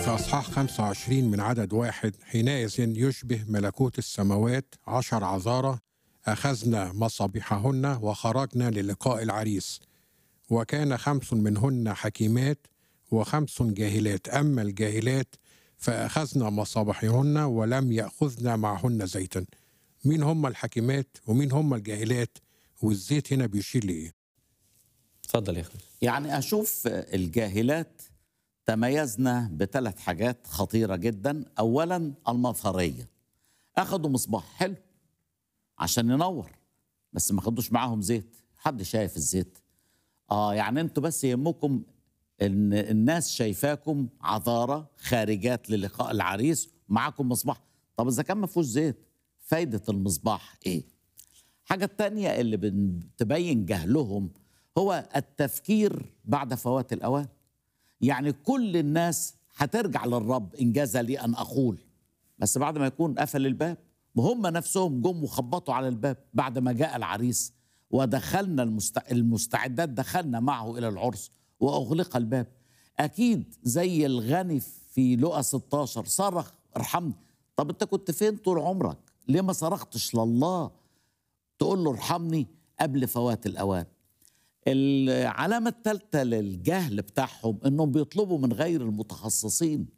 في أصحاح 25 من عدد واحد حينئذ يشبه ملكوت السماوات عشر عذارى أخذنا مصابيحهن وخرجنا للقاء العريس وكان خمس منهن حكيمات وخمس جاهلات أما الجاهلات فأخذنا مصابيحهن ولم يأخذن معهن زيتا مين هم الحكيمات ومين هم الجاهلات والزيت هنا بيشير لإيه اتفضل يا اخوي يعني أشوف الجاهلات تميزنا بثلاث حاجات خطيرة جدا أولا المظهرية أخذوا مصباح حلو عشان ينور بس ما خدوش معاهم زيت حد شايف الزيت اه يعني انتوا بس يهمكم ان الناس شايفاكم عذارى خارجات للقاء العريس معاكم مصباح طب اذا كان ما فيهوش زيت فايده المصباح ايه حاجه التانية اللي بتبين جهلهم هو التفكير بعد فوات الاوان يعني كل الناس هترجع للرب ان جاز لي ان اقول بس بعد ما يكون قفل الباب وهم نفسهم جم وخبطوا على الباب بعد ما جاء العريس ودخلنا المست... المستعدات دخلنا معه الى العرس واغلق الباب اكيد زي الغني في لقا 16 صرخ ارحمني طب انت كنت فين طول عمرك ليه ما صرختش لله تقول له ارحمني قبل فوات الاوان العلامة الثالثة للجهل بتاعهم انهم بيطلبوا من غير المتخصصين